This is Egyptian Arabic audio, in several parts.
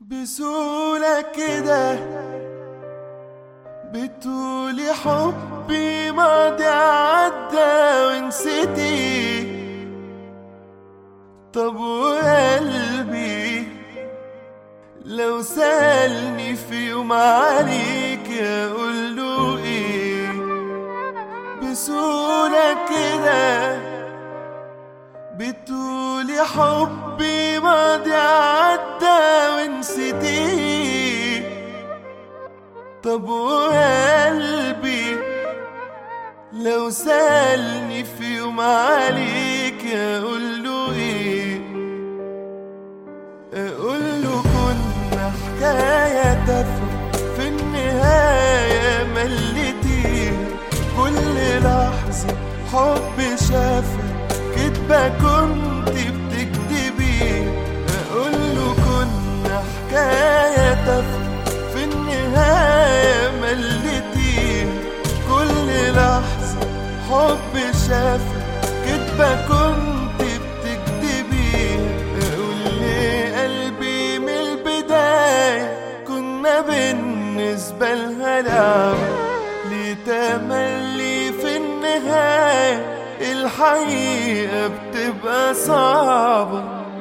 بسهولة كده بتقولي حبي ماضي عدى ونسيتي طب وقلبي لو سألني في يوم عليك اقول له ايه بسهولة كده بتقولي حبي ماضي عدى ونسيتيه طب وقلبي لو سألني في يوم عليك اقول له ايه اقول له كنا حكاية تافهة في النهاية مليتيها كل لحظة حب شافها كدبة كنت بتكدبي اقول له كنا حكاية تافهة في النهاية مليتيها كل لحظة حب شافها كدبة كنت بتكدبيها اقول لي قلبي من البداية كنا بالنسبة لها لعبة ليه تملي في النهاية الحقيقة بتبقى صعبة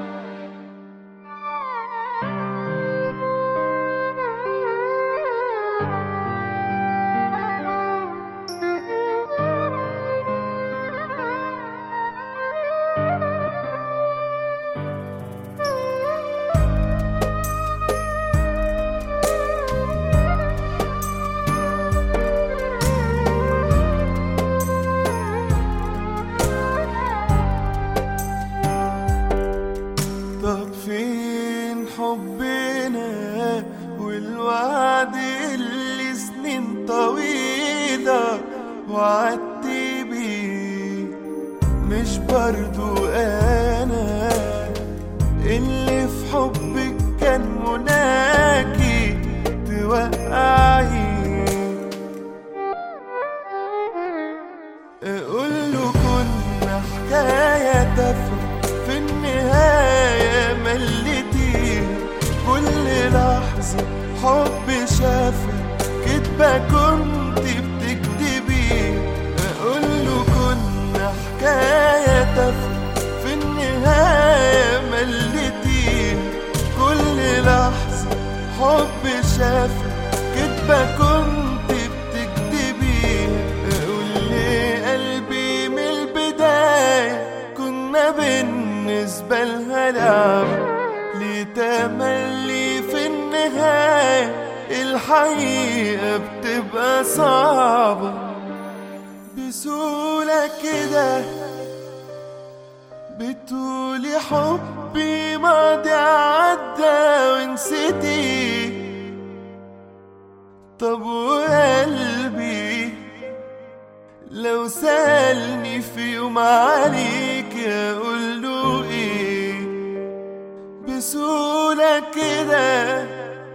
طب فين حبنا والوعد اللي سنين طويلة وعدت بيه مش برضو أنا اللي في حبك كان مناكي توقعي اقول له كنا حكاية تافهة في النهاية مليتيها كل لحظة حب شافها كدبة كنت بتكدبي اقول له كنا حكاية تافهة في النهاية مليتيها كل لحظة حب شافها كدبة كنت بتكدبيها اقول لي قلبي من البداية كنا بالنسبة لها لعبة ليه تملي في النهاية الحقيقة بتبقى صعبة بسهولة كده بتقولي حبي ماضي عدى ونسيتي طب وقلبي لو سألني في يوم عليك اقول له ايه بسهولة كده